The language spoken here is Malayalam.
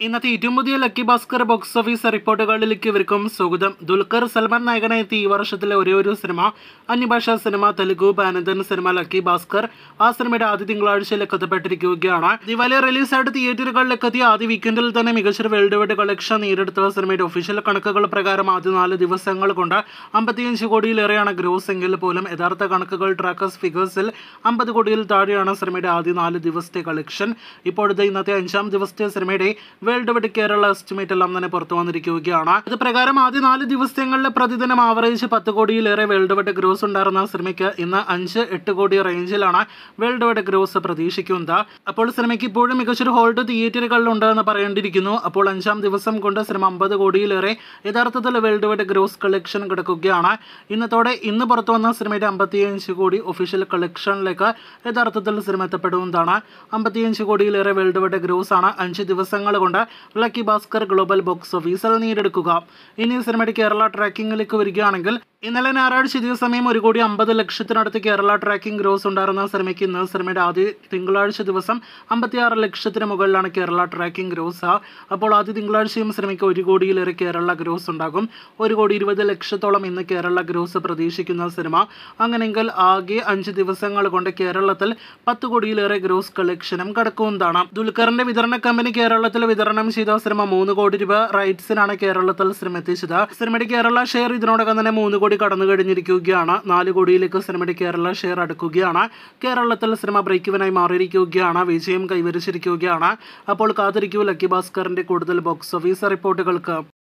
ഇന്നത്തെ ഏറ്റവും പുതിയ ലക്കി ഭാസ്കർ ബോക്സ് ഓഫീസ് റിപ്പോർട്ടുകളിലേക്ക് ഇവർക്കും സ്വാഗതം ദുൽഖർ സൽമാൻ നായകനെ എത്തി ഈ വർഷത്തിലെ ഒരേ ഒരു സിനിമ അന്യഭാഷാ സിനിമ തെലുഗു ബാനന്ദൻ സിനിമ ലക്കി ഭാസ്കർ ആ സിനിമയുടെ ആദ്യ തിങ്കളാഴ്ചയിലേക്ക് എത്തപ്പെട്ടിരിക്കുകയാണ് ദിവാലി റിലീസായിട്ട് തിയേറ്ററുകളിലേക്ക് എത്തിയ ആദ്യ വീക്കെൻഡിൽ തന്നെ മികച്ചൊരു വേൾഡ് വൈഡ് കളക്ഷൻ നേരിടുത്ത സിനിമയുടെ ഒഫീഷ്യൽ കണക്കുകൾ പ്രകാരം ആദ്യ നാല് ദിവസങ്ങൾ കൊണ്ട് അമ്പത്തിയഞ്ച് കോടിയിലേറെയാണ് ഗ്രോസ് എങ്കിൽ പോലും യഥാർത്ഥ കണക്കുകൾ ട്രാക്കേഴ്സ് ഫിഗേഴ്സിൽ അമ്പത് കോടിയിൽ താഴെയാണ് സിനിമയുടെ ആദ്യ നാല് ദിവസത്തെ കളക്ഷൻ ഇപ്പോഴത്തെ ഇന്നത്തെ അഞ്ചാം ദിവസത്തെ സിനിമയുടെ വേൾഡ് വൈഡ് കേരള എസ്റ്റിമേറ്റ് എല്ലാം തന്നെ പുറത്തു വന്നിരിക്കുകയാണ് ഇത് പ്രകാരം ആദ്യ നാല് ദിവസങ്ങളിലെ പ്രതിദിനം ആവറേജ് പത്ത് കോടിയിലേറെ വേൾഡ് വൈഡ് ഗ്രോസ് ഉണ്ടായിരുന്ന സിനിമയ്ക്ക് ഇന്ന് അഞ്ച് എട്ട് കോടി റേഞ്ചിലാണ് വേൾഡ് വൈഡ് ഗ്രോസ് പ്രതീക്ഷിക്കുന്നത് അപ്പോൾ സിനിമയ്ക്ക് ഇപ്പോഴും മികച്ചൊരു ഹോൾഡ് തിയേറ്ററുകളിലുണ്ട് എന്ന് പറയേണ്ടിയിരിക്കുന്നു അപ്പോൾ അഞ്ചാം ദിവസം കൊണ്ട് സിനിമ അമ്പത് കോടിയിലേറെ യഥാർത്ഥത്തിൽ വേൾഡ് വൈഡ് ഗ്രോസ് കളക്ഷൻ കിടക്കുകയാണ് ഇന്നത്തോടെ ഇന്ന് പുറത്തു വന്ന സിനിമയുടെ അമ്പത്തിയഞ്ച് കോടി ഒഫീഷ്യൽ കളക്ഷനിലേക്ക് യഥാർത്ഥത്തിൽ സിനിമ എത്തപ്പെടുന്നതാണ് അമ്പത്തിയഞ്ച് കോടിയിലേറെ വേൾഡ് വൈഡ് ഗ്രോസ് ആണ് അഞ്ച് ദിവസങ്ങൾ കൊണ്ട് ലക്കി ഭാസ്കർ ഗ്ലോബൽ ബോക്സ് ഓഫീസിൽ നേടിയെടുക്കുക ഇനി സിനിമയുടെ കേരള ട്രാക്കിങ്ങിലേക്ക് വരികയാണെങ്കിൽ ഇന്നലെ ഞായറാഴ്ച ഇതേ സമയം ഒരു കോടി അമ്പത് ലക്ഷത്തിനടുത്ത് കേരള ട്രാക്കിംഗ് ഗ്രോസ് ഉണ്ടായിരുന്ന സിനിമയ്ക്ക് ഇന്ന് സിനിമയുടെ ആദ്യ തിങ്കളാഴ്ച ദിവസം അമ്പത്തിയാറ് ലക്ഷത്തിന് മുകളിലാണ് കേരള ട്രാക്കിംഗ് ഗ്രോസ് അപ്പോൾ ആദ്യ തിങ്കളാഴ്ചയും സിനിമയ്ക്ക് ഒരു കോടിയിലേറെ കേരള ഗ്രോസ് ഉണ്ടാകും ഒരു കോടി ഇരുപത് ലക്ഷത്തോളം ഇന്ന് കേരള ഗ്രോസ് പ്രതീക്ഷിക്കുന്ന സിനിമ അങ്ങനെയെങ്കിൽ ആകെ അഞ്ച് ദിവസങ്ങൾ കൊണ്ട് കേരളത്തിൽ പത്ത് കോടിയിലേറെ ഗ്രോസ് കളക്ഷനും കടക്കുന്നതാണ് ദുൽഖറിന്റെ വിതരണ കമ്പനി കേരളത്തിൽ വിതരണം ചെയ്ത സിനിമ മൂന്ന് കോടി രൂപ റൈറ്റ്സിനാണ് കേരളത്തിൽ സിനിമ എത്തിച്ചത് സിനിമയുടെ കേരള ഷെയർ ഇതിനോടകം തന്നെ മൂന്ന് കോടി കടന്നു കഴിഞ്ഞിരിക്കുകയാണ് നാല് കോടിയിലേക്ക് സിനിമയുടെ കേരള ഷെയർ അടുക്കുകയാണ് കേരളത്തിൽ സിനിമ ബ്രേക്കുവിനായി മാറിയിരിക്കുകയാണ് വിജയം കൈവരിച്ചിരിക്കുകയാണ് അപ്പോൾ കാത്തിരിക്കൂ ലക്കി ഭാസ്കറിന്റെ കൂടുതൽ ബോക്സ് ഓഫീസ് റിപ്പോർട്ടുകൾക്ക്